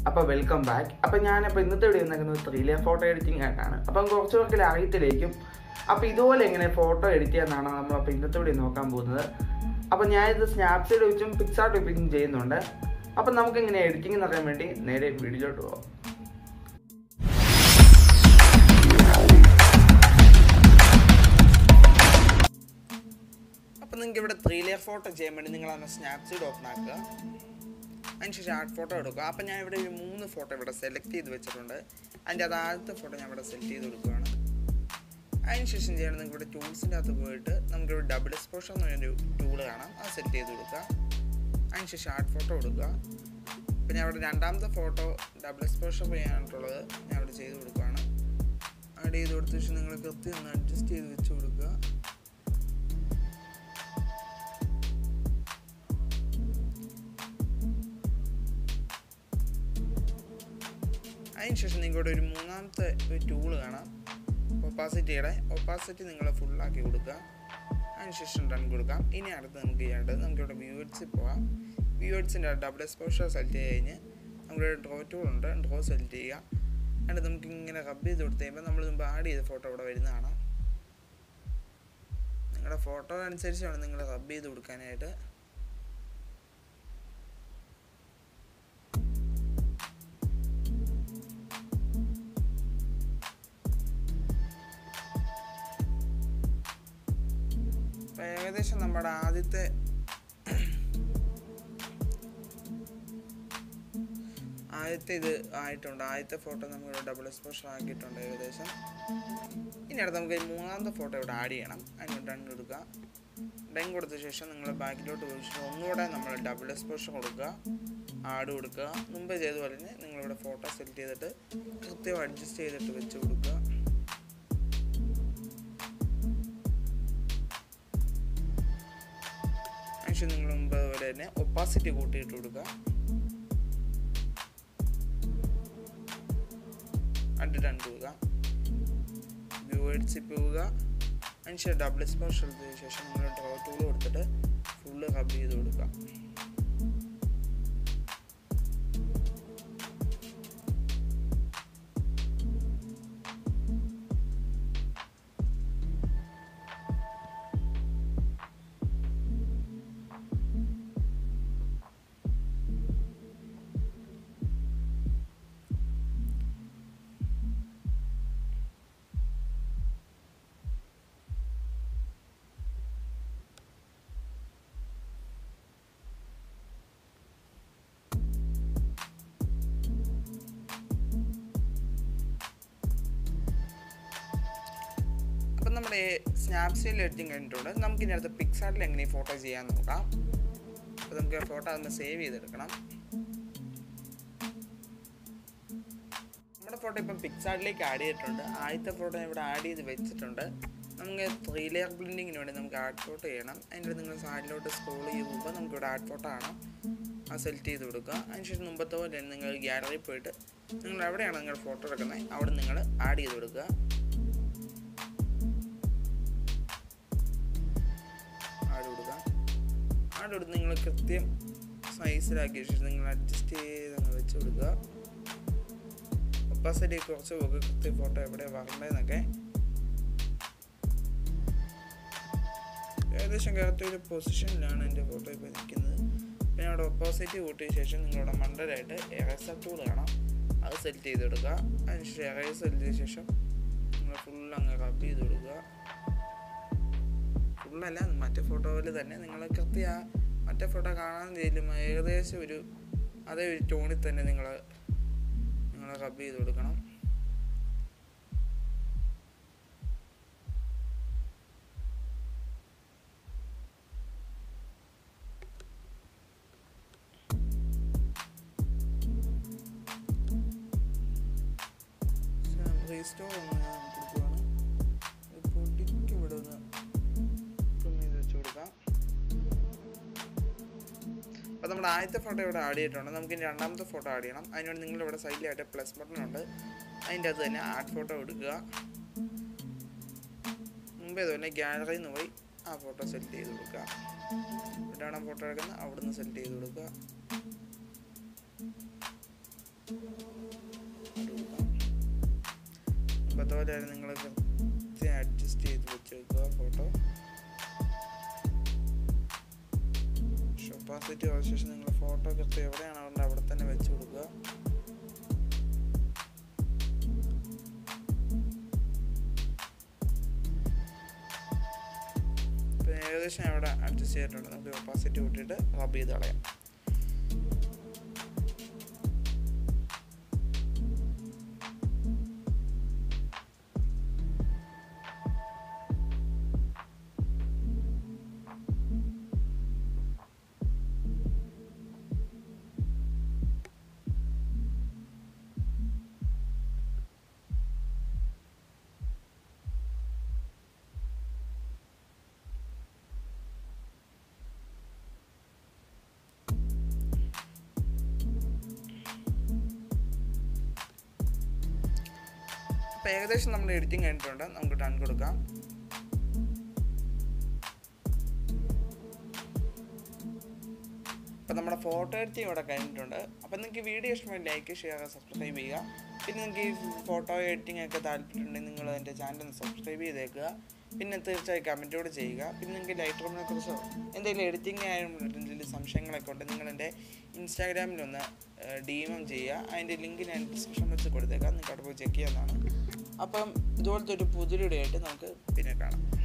അപ്പോൾ welcome back അപ്പോൾ ഞാനിപ്പോൾ ഇന്നത്തെ വീഡിയോ ഉണ്ടാക്കുന്നത് ത്രീ ലെയർ ഫോട്ടോ എഡിറ്റിംഗ് ആയിട്ടാണ് അപ്പം കുറച്ച് പേർക്ക് അറിയത്തിലേക്കും അപ്പോൾ ഇതുപോലെ എങ്ങനെ ഫോട്ടോ എഡിറ്റ് ചെയ്യാന്നാണ് നമ്മളപ്പോൾ ഇന്നത്തെ വീഡിയോ നോക്കാൻ പോകുന്നത് അപ്പോൾ ഞാനിത് സ്നാപ്സീഡ് വെച്ചും പിക്സാർട്ട് വെച്ചും ചെയ്യുന്നുണ്ട് അപ്പം നമുക്ക് എങ്ങനെ എഡിറ്റിംഗ് എന്ന് അറിയാൻ വേണ്ടി നേരെ വീഡിയോയിലോട്ട് പോകാം അപ്പം നിങ്ങൾക്ക് ഇവിടെ ത്രീ ലെയർ ഫോട്ടോ ചെയ്യാൻ വേണ്ടി നിങ്ങൾ അന്ന് സ്നാപ്സീഡ് ഓപ്പൺ ആക്കുക അതിനുശേഷം ആർട്ട് ഫോട്ടോ എടുക്കുക അപ്പം ഞാൻ ഇവിടെ ഒരു മൂന്ന് ഫോട്ടോ ഇവിടെ സെലക്ട് ചെയ്ത് വെച്ചിട്ടുണ്ട് അതിൻ്റെ അത് ആദ്യത്തെ ഫോട്ടോ ഞാൻ ഇവിടെ സെലക്ട് ചെയ്ത് കൊടുക്കുകയാണ് അതിനുശേഷം ചെയ്യണം നിങ്ങൾക്ക് ഇവിടെ ടൂൾസിൻ്റെ അകത്ത് പോയിട്ട് നമുക്കിവിടെ ഡബിൾ എക്സ്പോഷർ എന്ന് പറഞ്ഞൊരു ടൂൾ കാണാം അത് സെറ്റ് ചെയ്ത് കൊടുക്കുക അതിനുശേഷം ആർട്ട് ഫോട്ടോ കൊടുക്കുക അപ്പം ഞാൻ ഇവിടെ രണ്ടാമത്തെ ഫോട്ടോ ഡബിൾ എക്സ്പോഷർ ചെയ്യാനായിട്ടുള്ളത് ഞാൻ ഇവിടെ ചെയ്ത് കൊടുക്കുകയാണ് ആഡ് ചെയ്ത് കൊടുത്ത ശേഷം നിങ്ങൾ കൃത്യം ഒന്ന് അഡ്ജസ്റ്റ് ചെയ്ത് വെച്ച് കൊടുക്കുക അതിനുശേഷം നിങ്ങളുടെ ഒരു മൂന്നാമത്തെ ഒരു ടൂള് കാണാം ഒപ്പാസിറ്റിയുടെ ഒപ്പാസിറ്റി നിങ്ങൾ ഫുള്ളാക്കി കൊടുക്കുക അതിനുശേഷം റൺ കൊടുക്കാം ഇനി അടുത്ത് നമുക്ക് ചെയ്യേണ്ടത് നമുക്കിവിടെ വ്യൂവേഡ്സിൽ പോകാം വ്യൂവേഡ്സിൻ്റെ ഡബിൾ എക്സ്പോഷർ സെലക്ട് ചെയ്ത് കഴിഞ്ഞ് നമുക്കിവിടെ ഡ്രോ ടൂൾ ഉണ്ട് ഡ്രോ സെലക്ട് ചെയ്യുക എന്നിട്ട് നമുക്ക് ഇങ്ങനെ റബ്ബ് ചെയ്ത് കൊടുത്ത് കഴിയുമ്പോൾ നമ്മൾ മുമ്പ് ആഡ് ചെയ്ത ഫോട്ടോ ഇവിടെ വരുന്നതാണ് നിങ്ങളുടെ ഫോട്ടോ അനുസരിച്ച് വേണം നിങ്ങൾ റബ്ബ് ചെയ്ത് കൊടുക്കാനായിട്ട് അപ്പോൾ ഏകദേശം നമ്മുടെ ആദ്യത്തെ ആദ്യത്തെ ഇത് ആയിട്ടുണ്ട് ആദ്യത്തെ ഫോട്ടോ നമ്മൾ ഡബിൾ എക്സ്പോഷർ ആക്കിയിട്ടുണ്ട് ഏകദേശം ഇനി അടുത്ത് നമുക്ക് ഈ മൂന്നാമത്തെ ഫോട്ടോ ഇവിടെ ആഡ് ചെയ്യണം അതിന് ഡൺ കൊടുക്കുക ഡൺ കൊടുത്ത ശേഷം നിങ്ങൾ ബാക്കിലോട്ട് പോയി ശേഷം ഒന്നുകൂടെ നമ്മൾ ഡബിൾ എക്സ്പോഷർ കൊടുക്കുക ആഡ് കൊടുക്കുക മുമ്പ് ചെയ്ത പോലെ തന്നെ നിങ്ങളിവിടെ ഫോട്ടോ സെലക്ട് ചെയ്തിട്ട് കൃത്യം അഡ്ജസ്റ്റ് ചെയ്തിട്ട് വെച്ച് കൊടുക്കുക അതിനുശേഷം നിങ്ങൾ മുമ്പ് പോലെ തന്നെ ഒപ്പാസിറ്റി കൂട്ടിയിട്ട് കൊടുക്കുക അഡ് ഡൺ പോവുക വ്യൂവേഡ്സിൽ പോവുക അതിനുശേഷം ഡബിൾ എക്സ്പോഷർ എടുത്തതിന് ശേഷം നിങ്ങൾ ഡ്രോ ടൂൾ കൊടുത്തിട്ട് ഫുള്ള് റബ് ചെയ്ത് കൊടുക്കുക അപ്പം നമ്മുടെ സ്നാപ്സീൽ എഡിറ്റിംഗ് കഴിഞ്ഞിട്ടുണ്ട് നമുക്ക് ഇനി അടുത്ത പിക്സാർട്ടിൽ എങ്ങനെ ഫോട്ടോ ചെയ്യാൻ നോക്കാം അപ്പോൾ നമുക്ക് ഫോട്ടോ അതൊന്ന് സേവ് ചെയ്തെടുക്കണം നമ്മുടെ ഫോട്ടോ ഇപ്പം പിക്സാർട്ടിലേക്ക് ആഡ് ചെയ്തിട്ടുണ്ട് ആദ്യത്തെ ഫോട്ടോ ഇവിടെ ആഡ് ചെയ്ത് വെച്ചിട്ടുണ്ട് നമുക്ക് ത്രീ ലെയർ ബ്ലെൻഡിങ്ങിന് വേണ്ടി നമുക്ക് ആഡ് ഫോട്ടോ ചെയ്യണം അതിൻ്റെ നിങ്ങൾ സൈഡിലോട്ട് സ്ക്രോൾ ചെയ്യുമ്പോൾ നമുക്ക് ഇവിടെ ആഡ് ഫോട്ടോ കാണാം ആ സെലക്ട് ചെയ്ത് കൊടുക്കുക അതിനുശേഷം മുമ്പത്തെ പോലെ തന്നെ നിങ്ങൾ ഗ്യാലറിയിൽ പോയിട്ട് നിങ്ങൾ എവിടെയാണ് നിങ്ങൾ ഫോട്ടോ എടുക്കുന്നത് അവിടെ നിങ്ങൾ ആഡ് ചെയ്ത് കൊടുക്കുക ആഡ് കൊടുക്കുക ആഡ് കൊടുത്ത് നിങ്ങൾ കൃത്യം സൈസിലാക്കിയ ശേഷം നിങ്ങൾ അഡ്ജസ്റ്റ് ചെയ്ത് അങ്ങ് വെച്ച് കൊടുക്കുക ഒപ്പാസിറ്റി കുറച്ച് പോകുക കൃത്യം ഫോട്ടോ എവിടെ വരണ്ടതെന്നൊക്കെ ഏകദേശം കറക്റ്റ് ഒരു പൊസിഷനിലാണ് എൻ്റെ ഫോട്ടോ ഇപ്പോൾ നിൽക്കുന്നത് പിന്നെ അവിടെ ഒപ്പോസിറ്റ് കൂട്ടിയ ശേഷം നിങ്ങളുടെ മണ്ടലായിട്ട് എറേസർ ടൂൾ കാണാം അത് സെലക്ട് ചെയ്ത് കൊടുക്കുക അതിനുശേഷം എറേസ് സെലക്ട് ചെയ്ത ശേഷം നിങ്ങൾ ഫുൾ അങ്ങ് റബ് ചെയ്ത് കൊടുക്കുക ഫുള്ളല്ല മറ്റേ ഫോട്ടോയിൽ തന്നെ നിങ്ങൾ കൃത്യ മറ്റേ ഫോട്ടോ കാണാൻ ചെയ്യലും ഏകദേശം ഒരു അതേ ഒരു ടോണിൽ തന്നെ നിങ്ങൾ നിങ്ങൾ റബ് ചെയ്ത് കൊടുക്കണം റീസ്റ്റോർ ഒന്ന് കൊടുക്കുകയാണ് പൊടിക്ക് ഇവിടെ ഒന്ന് ട്രിം ചെയ്ത് വെച്ച് കൊടുക്കാം അപ്പോൾ നമ്മുടെ ആദ്യത്തെ ഫോട്ടോ ഇവിടെ ആഡ് ചെയ്തിട്ടുണ്ട് നമുക്ക് ഇനി രണ്ടാമത്തെ ഫോട്ടോ ആഡ് ചെയ്യണം അതിനുവേണ്ടി നിങ്ങൾ ഇവിടെ സൈഡിലായിട്ട് പ്ലസ് ബട്ടൺ ഉണ്ട് അതിൻ്റെ അകത്ത് തന്നെ ആഡ് ഫോട്ടോ എടുക്കുക മുമ്പേ അതുപോലെ ഗാലറിയിൽ നിന്ന് പോയി ആ ഫോട്ടോ സെലക്ട് ചെയ്ത് കൊടുക്കുക എവിടെയാണോ ഫോട്ടോ എടുക്കുന്നത് അവിടുന്ന് സെലക്ട് ചെയ്ത് കൊടുക്കുക മുമ്പത്തെ പോലെ നിങ്ങൾ കൃത്യം അഡ്ജസ്റ്റ് ചെയ്ത് വെച്ച് വെക്കുക ഫോട്ടോ ഷോപ്പാസിറ്റി ശേഷം നിങ്ങൾ ഫോട്ടോ കൃത്യം എവിടെയാണ് ഉള്ളത് അവിടെ തന്നെ വെച്ച് കൊടുക്കുക ഇപ്പം ഏകദേശം അവിടെ അഡ്ജസ്റ്റ് ചെയ്തിട്ടുണ്ട് നമുക്ക് ഒപ്പാസിറ്റി കൂട്ടിയിട്ട് റബ് ചെയ്ത് കളയാം അപ്പോൾ ഏകദേശം നമ്മൾ എഡിറ്റിംഗ് കഴിഞ്ഞിട്ടുണ്ട് നമുക്ക് ടൺ കൊടുക്കാം അപ്പോൾ നമ്മുടെ ഫോട്ടോ എഡിറ്റിംഗ് ഇവിടെ കഴിഞ്ഞിട്ടുണ്ട് അപ്പോൾ നിങ്ങൾക്ക് വീഡിയോ ഇഷ്ടമായി ലൈക്ക് ഷെയർ സബ്സ്ക്രൈബ് ചെയ്യുക പിന്നെ നിങ്ങൾക്ക് ഈ ഫോട്ടോ എഡിറ്റിംഗ് ഒക്കെ താല്പര്യമുണ്ടെങ്കിൽ നിങ്ങൾ എൻ്റെ ചാനൽ സബ്സ്ക്രൈബ് ചെയ്തേക്കുക പിന്നെ തീർച്ചയായും കമൻറ്റ് കൂടെ ചെയ്യുക പിന്നെ നിങ്ങൾക്ക് ലൈറ്റ് റൂമിനെ കുറിച്ചോ എന്തെങ്കിലും എഡിറ്റിംഗ് ആയാലും എന്തെങ്കിലും സംശയങ്ങളൊക്കെ ഉണ്ട് നിങ്ങൾ എൻ്റെ ഇൻസ്റ്റാഗ്രാമിലൊന്ന് ഡി എം ചെയ്യുക അതിൻ്റെ ലിങ്ക് ഞാൻ ഡിസ്ക്രിപ്ഷൻ വെച്ച് കൊടുത്തേക്കാം നിങ്ങൾക്ക് അവിടെ പോയി ചെക്ക് ചെയ്യാവുന്നതാണ് അപ്പം ഇതുപോലത്തെ ഒരു പുതിയ ആയിട്ട് നമുക്ക് പിന്നെ കാണാം